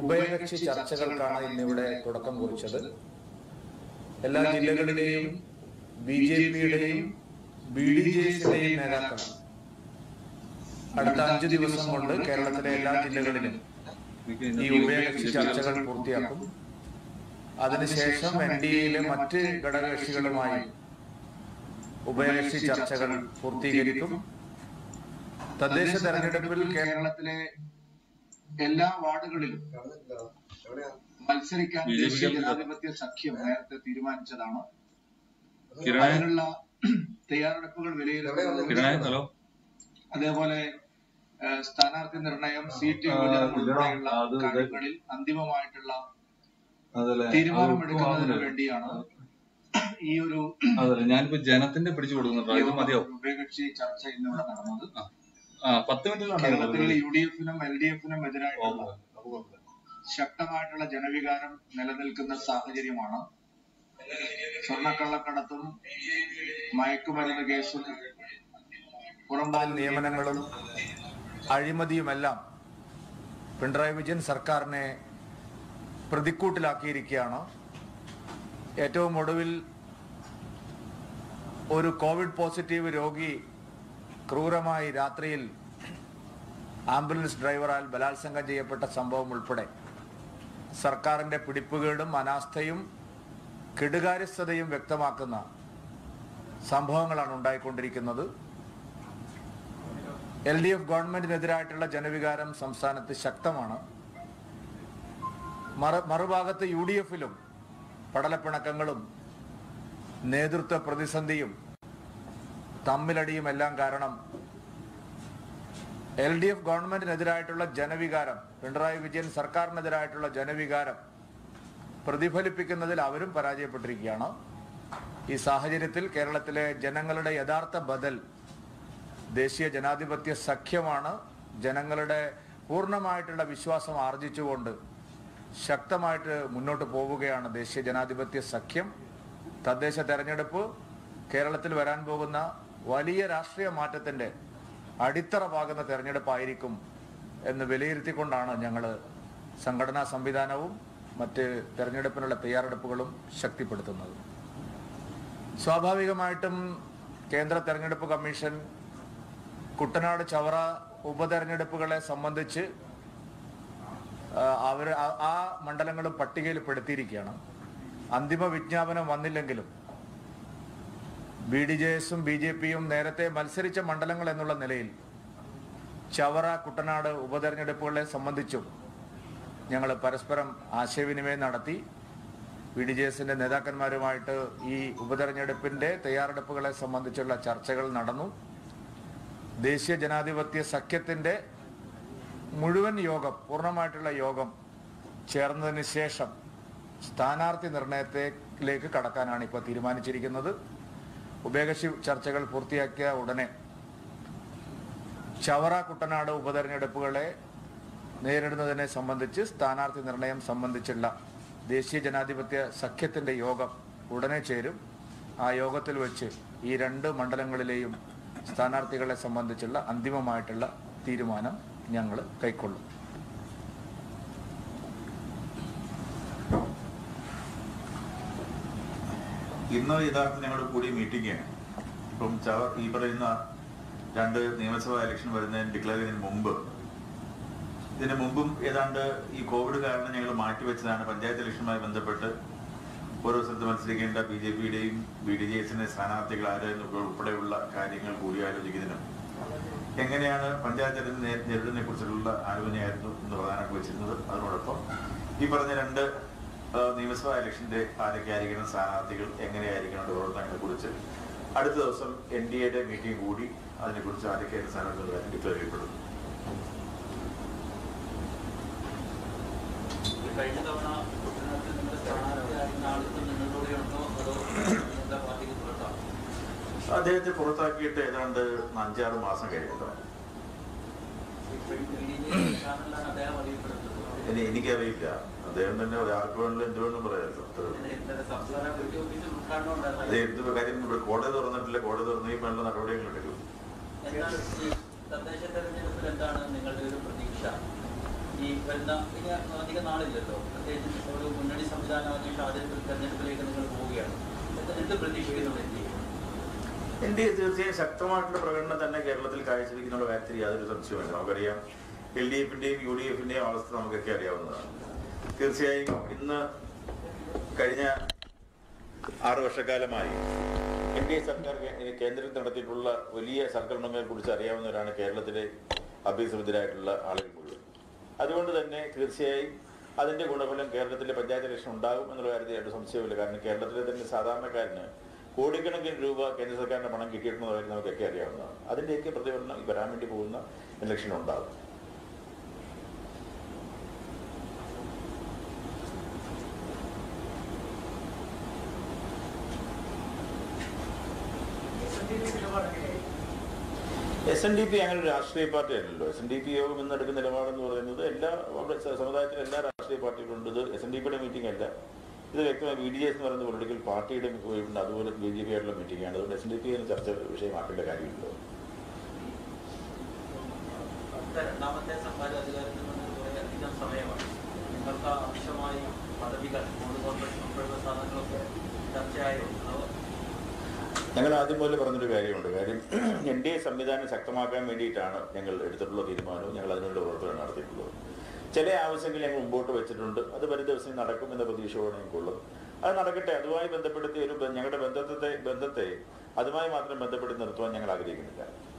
ഉഭയകക്ഷി ചർച്ചകൾക്കാണ് ഇന്നിവിടെ തുടക്കം കുറിച്ചത് എല്ലാ ജില്ലകളിലെയും ബി ജെ പിയുടെയും ബി ഡി ജെ എസിന്റെയും നേതാക്കൾ അടുത്ത അഞ്ചു ദിവസം കൊണ്ട് കേരളത്തിലെ എല്ലാ ജില്ലകളിലും ഈ ഉഭയകക്ഷി ചർച്ചകൾ പൂർത്തിയാക്കും അതിനുശേഷം എൻ ഡി എയിലെ മറ്റ് ഘടകകക്ഷികളുമായി ഉഭയകക്ഷി ചർച്ചകൾ പൂർത്തീകരിക്കും തദ്ദേശ തെരഞ്ഞെടുപ്പിൽ കേരളത്തിലെ എല്ലാ വാർഡുകളിലും മത്സരിക്കാൻ ദേശീയ ജനാധിപത്യ സഖ്യം നേരത്തെ തീരുമാനിച്ചതാണ് കിരണേ അതിനുള്ള തയ്യാറെടുപ്പുകൾ വിലയിരുത്തുന്നത് കിരണേ ഹലോ അതേപോലെ ഏഹ്, സ്ഥാനാർത്ഥി നിർണയം സീറ്റ് വിഭജനം ഉൾപ്പെടെയുള്ള അത് ഇത് കാര്യങ്ങളിൽ അന്തിമമായിട്ടുള്ള അതല്ലേ തീരുമാനമെടുക്കുന്നതിന് വേണ്ടിയാണ് ഈ ഒരു അതല്ലേ ഞാനിപ്പോ ജനത്തിന്റെ പിടിച്ചു കൊടുക്കുന്നുണ്ടോ ഇത് മതിയോ ഉഭയകക്ഷി ചർച്ച ഇന്നിവിടെ നടന്നത് ആ പത്ത് മിനിറ്റിലാണ് കേരളത്തിൽ യു ഡി എഫിനും എൽ ഡി എഫിനും എതിരായിട്ടുള്ള ശക്തമായിട്ടുള്ള ജനവികാരം നിലനിൽക്കുന്ന സാഹചര്യമാണ് സ്വർണ്ണക്കള്ളക്കടത്തും മയക്കുമരുന്ന് കേസും പുറംപാൽ നിയമനങ്ങളും അഴിമതിയുമെല്ലാം പിണറായി വിജയൻ സർക്കാരിനെ പ്രതിക്കൂട്ടിലാക്കിയിരിക്കുകയാണ് ഏറ്റവും ഒടുവിൽ ഒരു കോവിഡ് പോസിറ്റീവ് രോഗി ക്രൂരമായി രാത്രിയിൽ ആംബുലൻസ് ഡ്രൈവറാൽ ബലാത്സംഗം ചെയ്യപ്പെട്ട സംഭവം ഉൾപ്പെടെ സർക്കാരിന്റെ പിടിപ്പുകേടും അനാസ്ഥയും കെടുകാര്യസ്ഥതയും വ്യക്തമാക്കുന്ന സംഭവങ്ങളാണ് ഉണ്ടായിക്കൊണ്ടിരിക്കുന്നത് എൽ ഡി എഫ് ഗവൺമെന്റിനെതിരായിട്ടുള്ള ജനവികാരം സംസ്ഥാനത്ത് ശക്തമാണ് മറു മറുഭാഗത്ത് യു ഡി എഫിലും പടലപ്പിണക്കങ്ങളും നേതൃത്വ പ്രതിസന്ധിയും തമ്മിലടിയും എല്ലാം കാരണം എൽ ഡി എഫ് ഗവൺമെന്റിനെതിരായിട്ടുള്ള ജനവികാരം പിണറായി വിജയൻ സർക്കാരിനെതിരായിട്ടുള്ള ജനവികാരം പ്രതിഫലിപ്പിക്കുന്നതിൽ അവരും പരാജയപ്പെട്ടിരിക്കുകയാണ് ഈ സാഹചര്യത്തിൽ കേരളത്തിലെ ജനങ്ങളുടെ യഥാർത്ഥ ബദൽ ദേശീയ ജനാധിപത്യ സഖ്യമാണ് ജനങ്ങളുടെ പൂർണ്ണമായിട്ടുള്ള വിശ്വാസം ആർജിച്ചുകൊണ്ട് ശക്തമായിട്ട് മുന്നോട്ട് പോവുകയാണ് ദേശീയ ജനാധിപത്യ സഖ്യം തദ്ദേശ തെരഞ്ഞെടുപ്പ് കേരളത്തിൽ വരാൻ പോകുന്ന വലിയ രാഷ്ട്രീയ മാറ്റത്തിന്റെ അടിത്തറ പാകുന്ന തെരഞ്ഞെടുപ്പായിരിക്കും എന്ന് വിലയിരുത്തിക്കൊണ്ടാണ് ഞങ്ങൾ സംഘടനാ സംവിധാനവും മറ്റ് തെരഞ്ഞെടുപ്പിനുള്ള തയ്യാറെടുപ്പുകളും ശക്തിപ്പെടുത്തുന്നത് സ്വാഭാവികമായിട്ടും കേന്ദ്ര തെരഞ്ഞെടുപ്പ് കമ്മീഷൻ കുട്ടനാട് ചവറ ഉപതെരഞ്ഞെടുപ്പുകളെ സംബന്ധിച്ച് അവർ ആ മണ്ഡലങ്ങളും പട്ടികയിൽ പെടുത്തിയിരിക്കുകയാണ് അന്തിമ വിജ്ഞാപനം വന്നില്ലെങ്കിലും ബി ഡി ജെ എസും ബി ജെ പിയും നേരത്തെ മത്സരിച്ച മണ്ഡലങ്ങൾ എന്നുള്ള നിലയിൽ ചവറ കുട്ടനാട് ഉപതെരഞ്ഞെടുപ്പുകളെ സംബന്ധിച്ചും ഞങ്ങൾ പരസ്പരം ആശയവിനിമയം നടത്തി ബി ഡി ജെ എസിന്റെ നേതാക്കന്മാരുമായിട്ട് ഈ ഉപതെരഞ്ഞെടുപ്പിന്റെ തയ്യാറെടുപ്പുകളെ സംബന്ധിച്ചുള്ള ചർച്ചകൾ നടന്നു ദേശീയ ജനാധിപത്യ സഖ്യത്തിന്റെ മുഴുവൻ യോഗം പൂർണ്ണമായിട്ടുള്ള യോഗം ചേർന്നതിന് ശേഷം സ്ഥാനാർത്ഥി നിർണയത്തിലേക്ക് കടക്കാനാണ് ഇപ്പോൾ തീരുമാനിച്ചിരിക്കുന്നത് ഉഭയകക്ഷി ചർച്ചകൾ പൂർത്തിയാക്കിയ ഉടനെ ചവറ കുട്ടനാട് ഉപതെരഞ്ഞെടുപ്പുകളെ നേരിടുന്നതിനെ സംബന്ധിച്ച് സ്ഥാനാർത്ഥി നിർണയം സംബന്ധിച്ചുള്ള ദേശീയ ജനാധിപത്യ സഖ്യത്തിന്റെ യോഗം ഉടനെ ചേരും ആ യോഗത്തിൽ വെച്ച് ഈ രണ്ട് മണ്ഡലങ്ങളിലെയും സ്ഥാനാർത്ഥികളെ സംബന്ധിച്ചുള്ള അന്തിമമായിട്ടുള്ള തീരുമാനം ഞങ്ങൾ കൈക്കൊള്ളും ഇന്ന് യഥാർത്ഥത്തിൽ ഞങ്ങൾ കൂടിയ മീറ്റിംഗ് ഇപ്പം ചവർ ഈ പറയുന്ന രണ്ട് നിയമസഭാ ഇലക്ഷൻ വരുന്നതിന് ഡിക്ലെയർ ചെയ്യുന്നതിന് മുമ്പ് ഇതിന് മുമ്പും ഏതാണ്ട് ഈ കോവിഡ് കാരണം ഞങ്ങൾ മാറ്റിവെച്ചതാണ് പഞ്ചായത്ത് ഇലക്ഷനുമായി ബന്ധപ്പെട്ട് ഓരോ സ്ഥലത്ത് മത്സരിക്കേണ്ട ബി ജെ പിയുടെയും ബി ഡി ജെ എസിന്റെ സ്ഥാനാർത്ഥികൾ ആരെന്നൊക്കെ ഉൾപ്പെടെയുള്ള കാര്യങ്ങൾ കൂടിയാലോചിക്കുന്നതിനും എങ്ങനെയാണ് പഞ്ചായത്ത് തെരഞ്ഞെടുപ്പ് നേ- നേരിടുന്നതിനെ കുറിച്ചുള്ള ആലോചനയായിരുന്നു ഇന്ന് പ്രധാനമായിട്ട് വെച്ചിരുന്നത് അതിനോടൊപ്പം ഈ പറഞ്ഞ രണ്ട് ആ, നിയമസഭാ ഇലക്ഷന്റെ ആരൊക്കെയായിരിക്കണം സ്ഥാനാർത്ഥികൾ എങ്ങനെയായിരിക്കണം പ്രവർത്തനങ്ങളെ കുറിച്ച് അടുത്ത ദിവസം എൻ ഡി എയുടെ മീറ്റിംഗ് കൂടി അതിനെക്കുറിച്ച് ആരൊക്കെയാണ് സ്ഥാനാർത്ഥികൾ ഡിക്ലെയർ ചെയ്യപ്പെടുന്നു കഴിഞ്ഞ തവണ കുട്ടനാട്ടിൽ നിങ്ങളുടെ സ്ഥാനാർത്ഥിയായിരുന്ന ആൾക്ക് നിങ്ങളുടെ ഉണ്ടോ അതോ എന്താ പാർട്ടിക്ക് പുറത്താണോ അദ്ദേഹത്തെ പുറത്താക്കിയിട്ട് ഏതാണ്ട് അഞ്ചാറ് മാസം കഴിഞ്ഞിട്ടോ ചാനലിലാണ് അദ്ദേഹം അറിയപ്പെടുന്നത് ഇനി എനിക്കറിയില്ല അദ്ദേഹം തന്നെ ആർക്ക് വേണമെങ്കിലും എന്ത് വേണമെങ്കിലും പറയാമല്ലോ അത്രേ ഉള്ളൂ. ഇന്നലെ സംസ്ഥാന കൃഷി ഓഫീസിൽ ഉദ്ഘാടനം അത് ഉണ്ടായിരുന്നു എന്ത് കാര്യം ഇവിടെ കോടതി തുറന്നിട്ടില്ല കോടതി തുറന്നു കഴിയുമ്പോൾ നടപടികൾ എടുക്കും എന്താണ് ഈ തദ്ദേശ തെരഞ്ഞെടുപ്പിൽ എന്താണ് നിങ്ങളുടെ ഒരു പ്രതീക്ഷ ഈ വരുന്ന ഇനി അധികം നാളില്ലല്ലോ പ്രത്യേകിച്ച് ഒരു മുന്നണി സംവിധാനം അന്വേഷിച്ച് ആദ്യം ഒരു തെരഞ്ഞെടുപ്പിലേക്ക് നിങ്ങൾ പോവുകയാണ് എന്ത് എന്ത് പ്രതീക്ഷിക്കുന്നുണ്ട് ഇന്ത്യയിൽ എൻ ഡി എ തീർച്ചയായും ശക്തമായിട്ടുള്ള പ്രകടനം തന്നെ കേരളത്തിൽ കാഴ്ചവെക്കുന്നുള്ള കാര്യത്തിൽ യാതൊരു സംശയവുമില്ല നമുക്കറിയാം എൽ ഡി എഫിന്റെയും യു ഡി എഫിന്റെയും അവസ്ഥ നമുക്കൊക്കെ അറിയാവുന്നതാണ് തീർച്ചയായും ഇന്ന് കഴിഞ്ഞ ആറ് വർഷക്കാലമായി എൻ ഡി എ സർക്കാർ കേ- കേന്ദ്രത്തിൽ നടത്തിയിട്ടുള്ള വലിയ സംഘടനകളെ കുറിച്ച് അറിയാവുന്നവരാണ് കേരളത്തിലെ അഭ്യസമിതരായിട്ടുള്ള ആളുകൾ മുഴുവൻ അതുകൊണ്ട് തന്നെ തീർച്ചയായും അതിന്റെ ഗുണഫലം കേരളത്തിലെ പഞ്ചായത്ത് ഇലക്ഷൻ ഉണ്ടാകും എന്നുള്ള കാര്യത്തിൽ യാതൊരു സംശയമില്ല കാരണം കേരളത്തിലെ തന്നെ സാധാരണക്കാരന് കോടിക്കണക്കിന് രൂപ കേന്ദ്ര സർക്കാരിന്റെ പണം കിട്ടിയിട്ടുള്ള കാര്യം നമുക്കൊക്കെ അറിയാവുന്നതാണ് അതിന്റെയൊക്കെ പ്രതിഫലനം ഈ വരാൻ വേണ്ടി പോകുന്ന ഇലക്ഷൻ ഉണ്ടാകും എസ് എൻ ഡി പി അങ്ങനെ ഒരു രാഷ്ട്രീയ പാർട്ടി അല്ലല്ലോ എസ് എൻ ഡി പി യോഗം ഇന്നെടുക്കുന്ന നിലപാടെന്ന് പറയുന്നത് എല്ലാ അവിടെ സ- സമുദായത്തിലെ എല്ലാ രാഷ്ട്രീയ പാർട്ടികളുണ്ട് ഇത് എസ് എൻ ഡി പിയുടെ മീറ്റിംഗ് അല്ല ഇത് വ്യക്തമായി ബി ഡി എസ് എന്ന് പറയുന്ന പൊളിറ്റിക്കൽ പാർട്ടിയുടെ ഉണ്ട് അതുപോലെ ബി ജെ പി ആയിട്ടുള്ള മീറ്റിംഗ് ആണ് അതുകൊണ്ട് എസ് എൻ ഡി പി ചർച്ച വിഷയമാക്കേണ്ട കാര്യമില്ലല്ലോ അടുത്ത രണ്ടാമത്തെ സർക്കാർ അധികാരത്തിൽ നിന്ന് കുറേ അധികം സമയമാണ് നിങ്ങൾക്ക് ആവശ്യമായി പദവികൾ മൂന്ന് കോർപ്പറേഷൻ ഉൾപ്പെടുന്ന സ്ഥാനങ്ങളൊക്കെ ചർച്ചയായോ അതോ ഞങ്ങൾ ആദ്യം മുതൽ പറഞ്ഞൊരു കാര്യമുണ്ട് കാര്യം എൻ ഡി എ സംവിധാനം ശക്തമാക്കാൻ വേണ്ടിയിട്ടാണ് ഞങ്ങൾ എടുത്തിട്ടുള്ള തീരുമാനവും ഞങ്ങൾ അതിനുള്ള പ്രവർത്തനം നടത്തിയിട്ടുള്ളത് ചില ആവശ്യങ്ങൾ ഞങ്ങൾ മുമ്പോട്ട് വെച്ചിട്ടുണ്ട് അത് വരും ദിവസം നടക്കും എന്ന പ്രതീക്ഷയോടെ ഞങ്ങൾക്കുള്ളത് അത് നടക്കട്ടെ അതുമായി ബന്ധപ്പെടുത്തി ഒരു ബ- ഞങ്ങളുടെ ബന്ധത്തെ ബന്ധത്തെ അതുമായി മാത്രം ബന്ധപ്പെടുത്തി നിർത്തുവാൻ ഞങ്ങൾ ആഗ്രഹിക്കുന്നില്ല